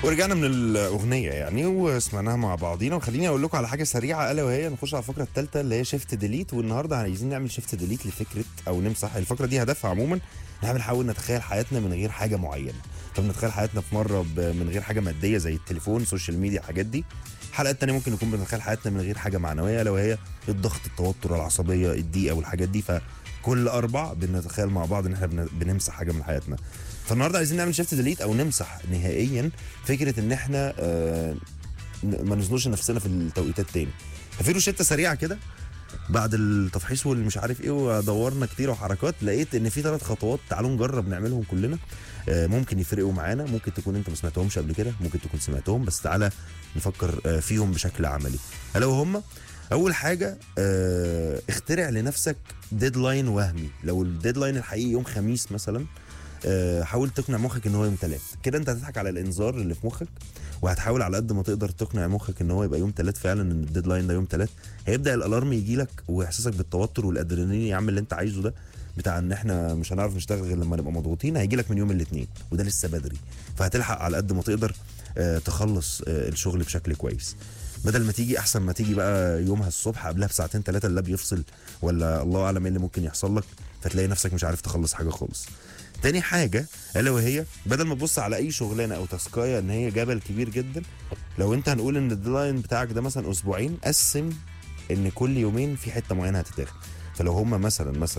ورجعنا من الاغنيه يعني وسمعناها مع بعضينا وخليني اقول لكم على حاجه سريعه الا وهي نخش على الفقره الثالثه اللي هي شيفت ديليت والنهارده عايزين نعمل شيفت ديليت لفكره او نمسح الفقره دي هدفها عموما ان احنا بنحاول نتخيل حياتنا من غير حاجه معينه فبنتخيل حياتنا في مره ب- من غير حاجه ماديه زي التليفون سوشيال ميديا الحاجات دي الحلقه الثانيه ممكن نكون بنتخيل حياتنا من غير حاجه معنويه الا وهي الضغط التوتر العصبيه الضيقه والحاجات دي فكل اربع بنتخيل مع بعض ان احنا بن- بنمسح حاجه من حياتنا فالنهارده عايزين نعمل شيفت ديليت او نمسح نهائيا فكره ان احنا آه ن- ما نزنوش نفسنا في التوقيتات تاني ففي روشته سريعه كده بعد التفحيص والمش عارف ايه ودورنا كتير وحركات لقيت ان في ثلاث خطوات تعالوا نجرب نعملهم كلنا آه، ممكن يفرقوا معانا ممكن تكون انت ما سمعتهمش قبل كده ممكن تكون سمعتهم بس تعالى نفكر آه، فيهم بشكل عملي الا وهم اول حاجه آه، اخترع لنفسك ديدلاين وهمي لو الديدلاين الحقيقي يوم خميس مثلا آه، حاول تقنع مخك ان هو يوم ثلاث كده انت هتضحك على الانذار اللي في مخك وهتحاول على قد ما تقدر تقنع مخك ان هو يبقى يوم ثلاث فعلا ان الديدلاين ده يوم ثلاث هيبدا الالارم يجي لك واحساسك بالتوتر والادرينالين يا عم اللي انت عايزه ده بتاع ان احنا مش هنعرف نشتغل غير لما نبقى مضغوطين هيجي لك من يوم الاثنين وده لسه بدري فهتلحق على قد ما تقدر آه، تخلص آه، الشغل بشكل كويس بدل ما تيجي احسن ما تيجي بقى يومها الصبح قبلها بساعتين ثلاثه اللاب يفصل ولا الله اعلم ايه اللي ممكن يحصل لك فتلاقي نفسك مش عارف تخلص حاجه خالص تاني حاجه الا وهي بدل ما تبص على اي شغلانه او تاسكايه ان هي جبل كبير جدا لو انت هنقول ان الديدلاين بتاعك ده مثلا اسبوعين قسم ان كل يومين في حته معينه هتتاخد فلو هم مثلا مثلا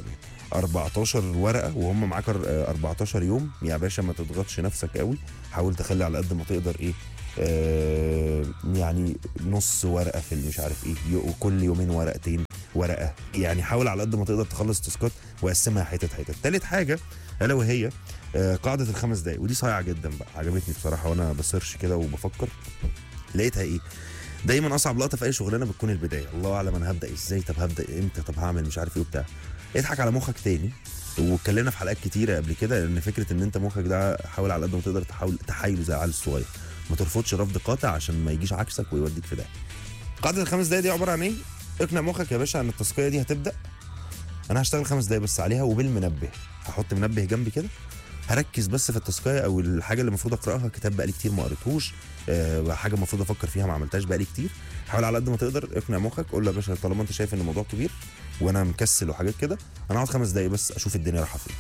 14 ورقه وهم معاك أر- آه، 14 يوم يا باشا ما تضغطش نفسك قوي حاول تخلي على قد ما تقدر ايه آه يعني نص ورقه في مش عارف ايه يو- وكل يومين ورقتين ورقه يعني حاول على قد ما تقدر تخلص تاسكات وقسمها حتت حتت تالت حاجه الا وهي آه، قاعده الخمس دقايق ودي صايعه جدا بقى عجبتني بصراحه وانا بسيرش كده وبفكر لقيتها ايه دايما اصعب لقطه في اي شغلانه بتكون البدايه الله اعلم انا هبدا ازاي طب هبدا امتى طب هعمل مش عارف ايه وبتاع اضحك على مخك تاني واتكلمنا في حلقات كتيره قبل كده ان فكره ان انت مخك ده حاول على قد ما تقدر تحاول تحايله زي العيال الصغير ما ترفضش رفض قاطع عشان ما يجيش عكسك ويوديك في ده قاعده الخمس دقايق دي عباره عن ايه اقنع مخك يا باشا ان التاسكيه دي هتبدا انا هشتغل خمس دقايق بس عليها وبالمنبه هحط منبه جنبي كده هركز بس في التاسكايه او الحاجه اللي المفروض اقراها كتاب بقالي كتير ما قريتهوش آه، حاجه المفروض افكر فيها ما عملتهاش بقالي كتير حاول على قد ما تقدر اقنع مخك قول له يا باشا طالما انت شايف ان الموضوع كبير وانا مكسل وحاجات كده انا هقعد خمس دقايق بس اشوف الدنيا رايحه فين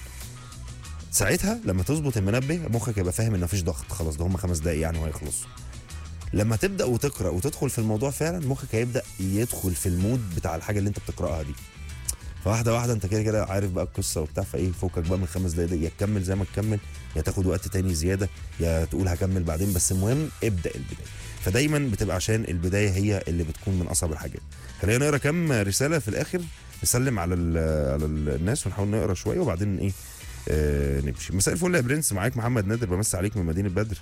ساعتها لما تظبط المنبه مخك يبقى فاهم ان مفيش ضغط خلاص ده هم خمس دقايق يعني وهيخلصوا لما تبدا وتقرا وتدخل في الموضوع فعلا مخك هيبدا يدخل في المود بتاع الحاجه اللي انت بتقراها دي فواحده واحده انت كده كده عارف بقى القصه وبتاع فايه فوقك بقى من خمس دقايق دي، يا تكمل زي ما تكمل يا تاخد وقت تاني زياده يا تقول هكمل بعدين بس المهم ابدا البدايه فدايما بتبقى عشان البدايه هي اللي بتكون من اصعب الحاجات خلينا نقرا كام رساله في الاخر نسلم على ال- على الناس ونحاول نقرا شويه وبعدين ايه آه نمشي مساء الفل يا برنس معاك محمد نادر بمسي عليك من مدينه بدر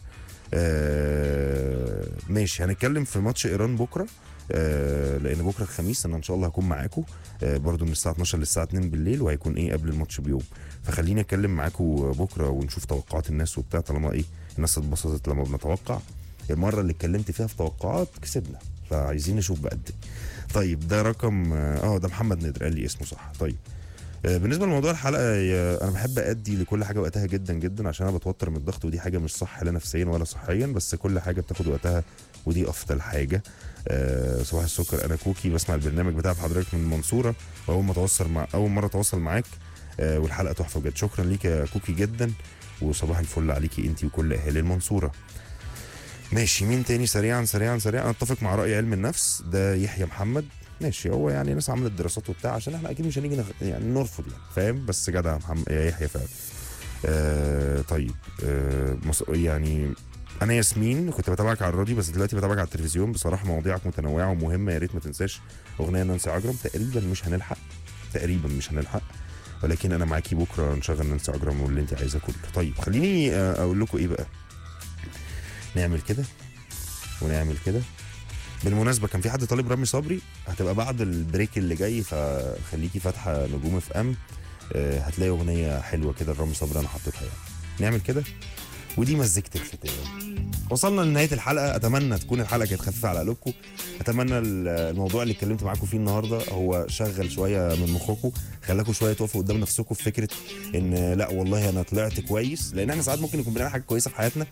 آه ماشي هنتكلم في ماتش ايران بكره آه لان بكره الخميس انا ان شاء الله هكون معاكم آه برضو من الساعه 12 للساعه 2 بالليل وهيكون ايه قبل الماتش بيوم فخليني اتكلم معاكم بكره ونشوف توقعات الناس وبتاع طالما ايه الناس اتبسطت لما بنتوقع المره اللي اتكلمت فيها في توقعات كسبنا فعايزين نشوف بقى الدنيا طيب ده رقم اه ده محمد نادر قال لي اسمه صح طيب آه، بالنسبه لموضوع الحلقه يا- انا بحب ادي لكل حاجه وقتها جدا جدا عشان انا بتوتر من الضغط ودي حاجه مش صح لا نفسيا ولا صحيا بس كل حاجه بتاخد وقتها ودي افضل حاجه آه، صباح السكر انا كوكي بسمع البرنامج بتاع حضرتك من المنصوره واول ما اتواصل مع اول مره اتواصل معاك آه، والحلقه تحفه بجد شكرا ليك يا كوكي جدا وصباح الفل عليكي انت وكل اهالي المنصوره ماشي مين تاني سريعا سريعا سريعا انا اتفق مع راي علم النفس ده يحيى محمد ماشي هو يعني ناس عملت دراسات وبتاع عشان احنا اكيد مش هنيجي نغ... يعني نرفض يعني فاهم بس جدع يا محمد يا يحيى فعلا آه طيب آه مص... يعني انا ياسمين كنت بتابعك على الراديو بس دلوقتي بتابعك على التلفزيون بصراحه مواضيعك متنوعه ومهمه يا ريت ما تنساش اغنيه نانسي عجرم تقريبا مش هنلحق تقريبا مش هنلحق ولكن انا معاكي بكره نشغل نانسي عجرم واللي انت عايزاه كله طيب خليني آه، اقول لكم ايه بقى نعمل كده ونعمل كده بالمناسبه كان في حد طالب رامي صبري هتبقى بعد البريك اللي جاي فخليكي فاتحه نجوم اف ام آه، هتلاقي اغنيه حلوه كده لرامي صبري انا حطيتها يعني نعمل كده ودي مزيكة الختام وصلنا لنهايه الحلقه اتمنى تكون الحلقه كانت خفيفه على قلوبكم اتمنى ال- الموضوع اللي اتكلمت معاكم فيه النهارده هو شغل شويه من مخكم خلاكم شويه تقفوا قدام نفسكم في فكره ان لا والله انا طلعت كويس لان احنا ساعات ممكن يكون بنعمل حاجه كويسه في حياتنا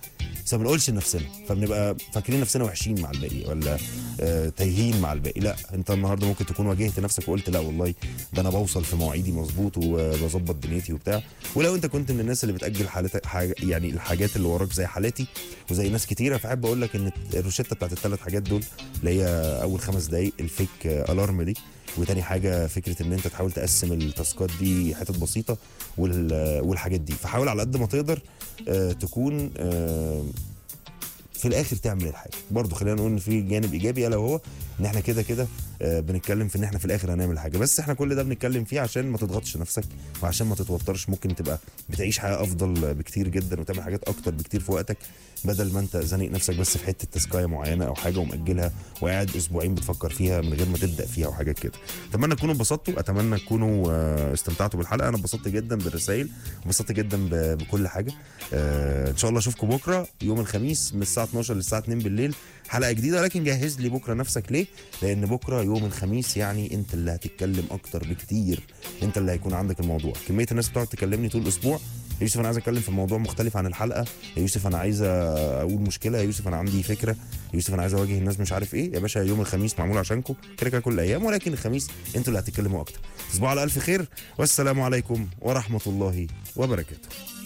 بس ما بنقولش لنفسنا فبنبقى فاكرين نفسنا وحشين مع الباقي ولا آه تايهين مع الباقي لا انت النهارده ممكن تكون واجهت نفسك وقلت لا والله ده انا بوصل في مواعيدي مظبوط وبظبط دنيتي وبتاع ولو انت كنت من الناس اللي بتاجل حالتك حاجة يعني الحاجات اللي وراك زي حالاتي وزي ناس كتيره فاحب اقول لك ان الروشته بتاعت الثلاث حاجات دول اللي هي اول خمس دقائق الفيك الارم دي وتاني حاجه فكره ان انت تحاول تقسم التاسكات دي حتت بسيطه وال- والحاجات دي فحاول على قد ما تقدر آه، تكون آه، في الاخر تعمل الحاجه برضه خلينا نقول ان في جانب ايجابي الا وهو ان احنا كده كده آه، بنتكلم في ان احنا في الاخر هنعمل حاجه بس احنا كل ده بنتكلم فيه عشان ما تضغطش نفسك وعشان ما تتوترش ممكن تبقى بتعيش حياه افضل بكتير جدا وتعمل حاجات اكتر بكتير في وقتك بدل ما انت زانق نفسك بس في حته تسكايه معينه او حاجه ومأجلها وقاعد اسبوعين بتفكر فيها من غير ما تبدا فيها او حاجات كده اتمنى تكونوا انبسطتوا اتمنى تكونوا آه، استمتعتوا بالحلقه انا انبسطت جدا بالرسائل انبسطت جدا ب- بكل حاجه آه، ان شاء الله اشوفكم بكره يوم الخميس من الساعه 12 للساعه 2 بالليل حلقه جديده لكن جهز لي بكره نفسك ليه لان بكره يوم الخميس يعني انت اللي هتتكلم اكتر بكتير انت اللي هيكون عندك الموضوع كميه الناس بتقعد تكلمني طول الاسبوع يا يوسف انا عايز اتكلم في موضوع مختلف عن الحلقه يا يوسف انا عايز اقول مشكله يا يوسف انا عندي فكره يا يوسف انا عايز اواجه الناس مش عارف ايه يا باشا يوم الخميس معمول عشانكم كده كده كل الايام ولكن الخميس انتوا اللي هتتكلموا اكتر تصبحوا على الف خير والسلام عليكم ورحمه الله وبركاته